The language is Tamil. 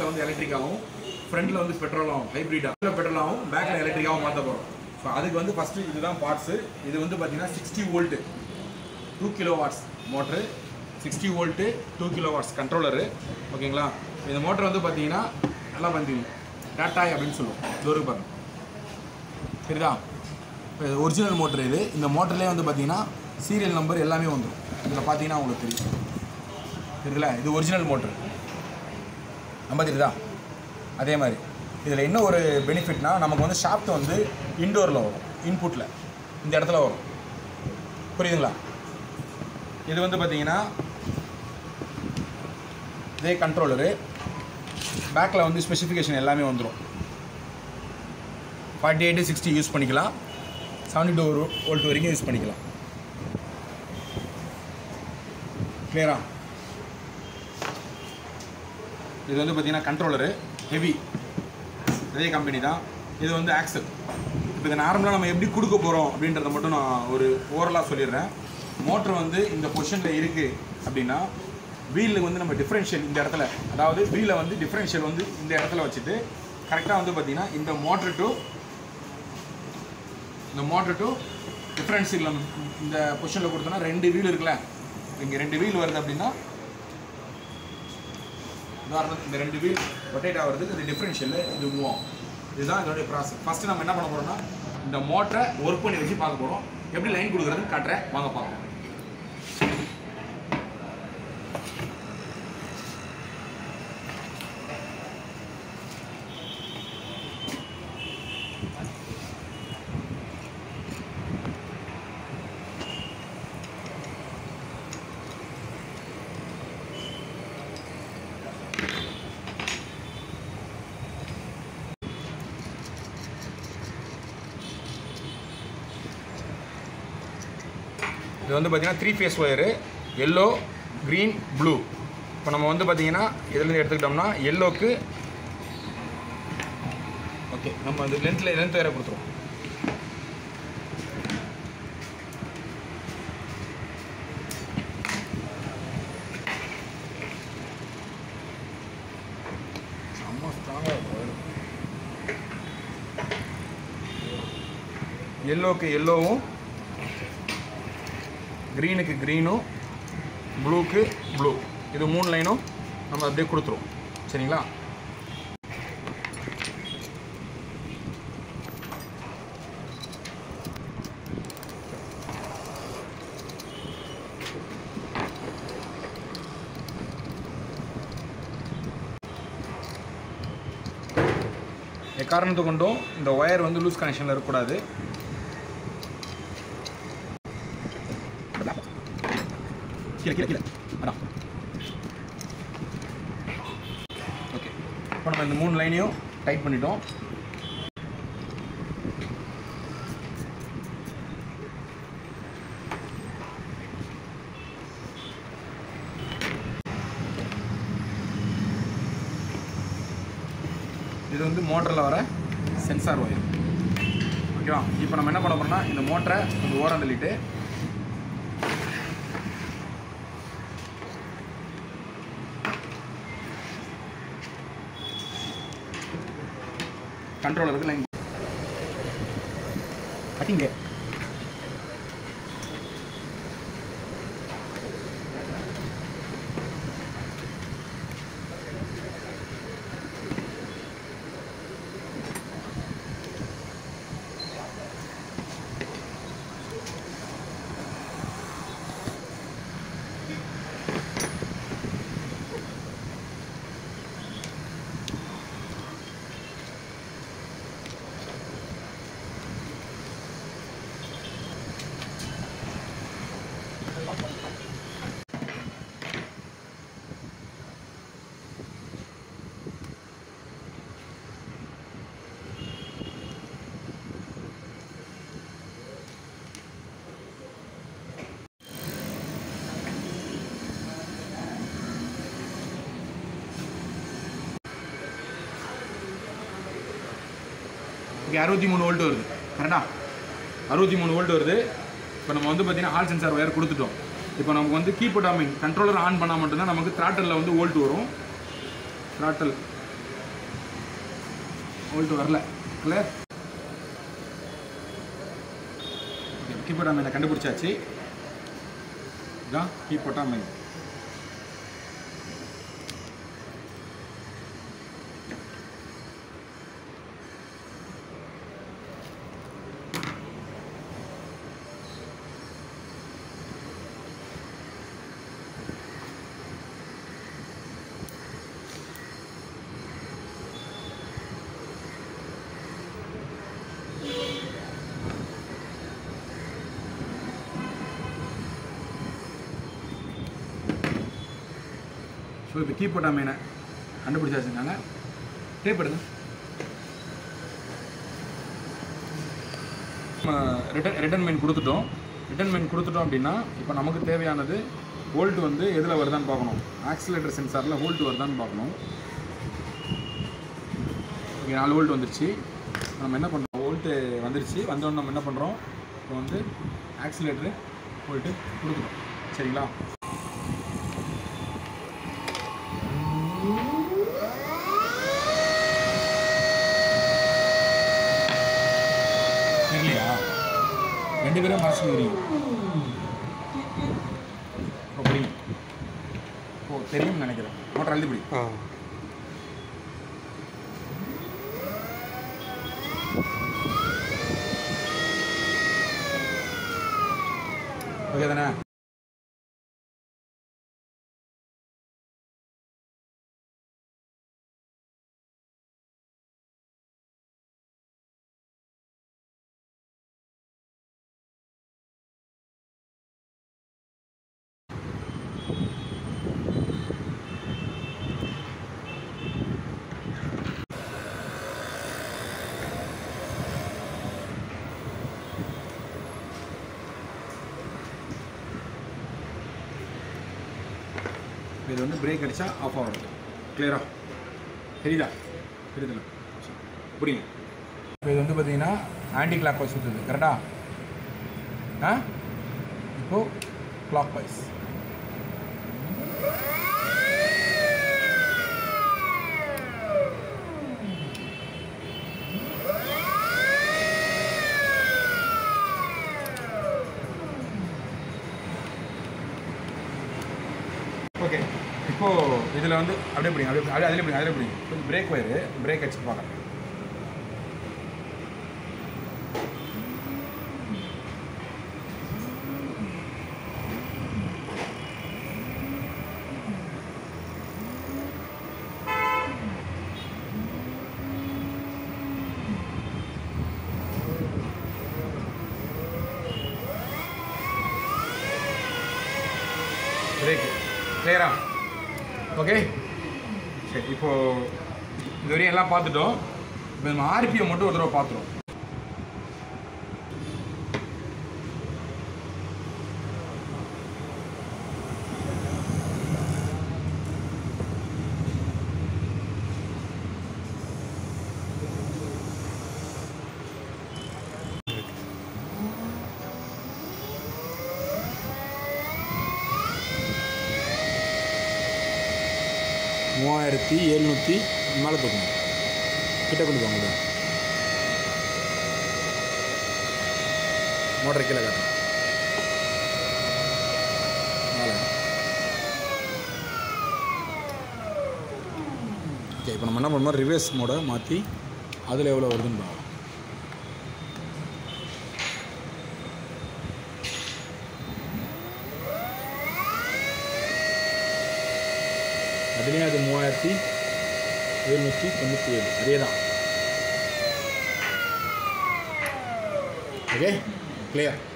பேக்கில் வந்து எலக்ட்ரிக்காகவும் ஃப்ரண்ட்டில் வந்து பெட்ரோலாகவும் ஹைப்ரிட்டாக பெட்ரோலாகவும் பேக்கில் எலக்ட்ரிக்காகவும் மாற்ற போகிறோம் ஸோ அதுக்கு வந்து ஃபஸ்ட்டு இதுதான் பார்ட்ஸு இது வந்து பார்த்தீங்கன்னா sixty volt two kilo watts motor sixty volt two kilo watts controller ஓகேங்களா இந்த மோட்டர் வந்து பார்த்தீங்கன்னா நல்லா பண்ணுறீங்க டாட்டாய் அப்படின்னு சொல்லுவோம் டோருக்கு பாருங்க சரிதா இப்போ இது ஒரிஜினல் மோட்டர் இது இந்த மோட்டர்லேயே வந்து பார்த்தீங்கன்னா சீரியல் நம்பர் எல்லாமே வந்துடும் இதில் பார்த்தீங்கன்னா உங்களுக்கு தெரியும் தெரியுதுல இது ஒரிஜினல் மோட்ரு நம்ப தெரியுதா அதே மாதிரி இதில் என்ன ஒரு பெனிஃபிட்னா நமக்கு வந்து ஷாஃப்ட் வந்து இன்டோரில் வரும் இன்புட்டில் இந்த இடத்துல வரும் புரியுதுங்களா இது வந்து பார்த்தீங்கன்னா இதே கண்ட்ரோலரு பேக்கில் வந்து ஸ்பெசிஃபிகேஷன் எல்லாமே வந்துடும் ஃபார்ட்டி எயிட்டு சிக்ஸ்டி யூஸ் பண்ணிக்கலாம் செவன்டி டூ வோல்ட் வரைக்கும் யூஸ் பண்ணிக்கலாம் கிளியரா இது வந்து பார்த்தீங்கன்னா கண்ட்ரோலரு ஹெவி இதே கம்பெனி தான் இது வந்து ஆக்சல் இப்போ இதை நார்மலாக நம்ம எப்படி கொடுக்க போகிறோம் அப்படின்றத மட்டும் நான் ஒரு ஓரலாக சொல்லிடுறேன் மோட்ரு வந்து இந்த பொசிஷனில் இருக்குது அப்படின்னா வீலுக்கு வந்து நம்ம டிஃப்ரென்ஷியல் இந்த இடத்துல அதாவது வீலை வந்து டிஃப்ரென்ஷியல் வந்து இந்த இடத்துல வச்சுட்டு கரெக்டாக வந்து பார்த்தீங்கன்னா இந்த மோட்ரு டு இந்த மோட்ரு டு டிஃப்ரென்ஷியல் நம்ம இந்த பொசிஷனில் கொடுத்தோன்னா ரெண்டு வீல் இருக்குல்ல இங்கே ரெண்டு வீல் வருது அப்படின்னா உதாரணத்துக்கு இந்த ரெண்டு வீல் ரொட்டேட் ஆகிறதுக்கு இது டிஃப்ரென்ஷியல் இது மூவ் ஆகும் இதுதான் இதோடைய ப்ராசஸ் ஃபஸ்ட்டு நம்ம என்ன பண்ண போகிறோம்னா இந்த மோட்டரை ஒர்க் பண்ணி வச்சு பார்க்க போகிறோம் எப்படி லைன் கொடுக்குறதுன்னு காட்டுறேன் வாங்க பார்ப்போம் இது வந்து பார்த்தீங்கன்னா three phase wire yellow green blue இப்போ நம்ம வந்து பார்த்தீங்கன்னா இதுலேருந்து எடுத்துக்கிட்டோம்னா எல்லோக்கு ஓகே நம்ம அந்த லென்த்தில் லென்த் வேறு கொடுத்துருவோம் செம்ம ஸ்ட்ராங்காக இருக்கும் எல்லோக்கு எல்லோவும் க்ரீனுக்கு க்ரீனும் ப்ளூக்கு ப்ளூ இது மூணு லைனும் நம்ம அப்படியே கொடுத்துருவோம் சரிங்களா எக்காரணத்தை கொண்டும் இந்த ஒயர் வந்து லூஸ் கனெக்ஷனில் இருக்கக்கூடாது கீழே கீழே கீழே அதான் ஓகே இப்போ நம்ம இந்த மூணு லைனையும் டைட் பண்ணிட்டோம் இது வந்து மோட்டரில் வர சென்சார் ஒயர் ஓகேவா இப்போ நம்ம என்ன பண்ண போறோம்னா இந்த மோட்டரை கொஞ்சம் ஓரம் தள்ளிட்டு கண்ட்ரோலருக்கு லைன் கட்டிங்க இங்கே அறுபத்தி மூணு வோல்ட் வருது கரெக்டா அறுபத்தி மூணு வோல்ட் வருது இப்போ நம்ம வந்து பார்த்தீங்கன்னா ஹால் சென்சார் ஒயர் கொடுத்துட்டோம் இப்போ நமக்கு வந்து keyboard I mean controller on பண்ணால் மட்டும்தான் நமக்கு த்ராட்டலில் வந்து வோல்ட் வரும் த்ராட்டல் வோல்ட் வரல கிளியர் ஓகே கீபோர்ட் அமைனை கண்டுபிடிச்சாச்சு இதான் கீபோர்ட் அமைன் ஸோ இப்போ கீபோர்ட் அமைனை கண்டுபிடிச்சாச்சுங்க டேப் எடுங்க ரிட்டன் ரிட்டன் மெயின் கொடுத்துட்டோம் ரிட்டன் மெயின் கொடுத்துட்டோம் அப்படின்னா இப்போ நமக்கு தேவையானது வோல்ட் வந்து எதில் வருதான்னு பார்க்கணும் ஆக்சிலேட்டர் சென்சாரில் வோல்ட் வருதான்னு பார்க்கணும் ஓகே நாலு வோல்ட் வந்துருச்சு நம்ம என்ன பண்ணுறோம் வோல்ட்டு வந்துருச்சு வந்தோடனே நம்ம என்ன பண்ணுறோம் இப்போ வந்து ஆக்சிலேட்டரு வோல்ட்டு கொடுக்குறோம் சரிங்களா தெரியலையா ரெண்டு பேரும் மறைச்சு தெரியும் இப்போ புரியும் ஓ தெரியும்னு நினைக்கிறேன் மோட்டர் அழுதி பிடி ஆ ஓகே தானே இது வந்து பிரேக் அடித்தா ஆஃப் ஆகிறது கிளியரா தெரியுதா தெரியுதுல புரியுங்க இப்போ இது வந்து பார்த்தீங்கன்னா ஆன்டி கிளாக் வைஸ் சுற்றுது கரெக்டா ஆ இப்போது கிளாக் வைஸ் ஓகே இப்போ இதில் வந்து அப்படியே பிடிங்க அப்படியே அப்படியே அதில் பிடிங்க அதில் பிடிங்க கொஞ்சம் பிரேக் ஒயரு பிரேக் அடிச்சு பார்க்கலாம் பிரேக் கிளியரா ஓகே சரி இப்போ இது வரையும் எல்லாம் பார்த்துட்டோம் இப்போ நம்ம ஆர்பிஎம் மட்டும் ஒரு தடவை பார்த்துருவோம் மூவாயிரத்தி எழுநூற்றி மேலே தூக்கணும் கிட்ட கொண்டு போங்க மோட்டர் கீழே காட்டணும் மேலே ஓகே இப்போ நம்ம என்ன பண்ணோம் ரிவர்ஸ் மோடை மாற்றி அதில் எவ்வளோ வருதுன்னு பார்க்கலாம் அதுலேயும் அது மூவாயிரத்தி எழுநூற்றி தொண்ணூற்றி ஏழு அதே தான் ஓகே கிளியர்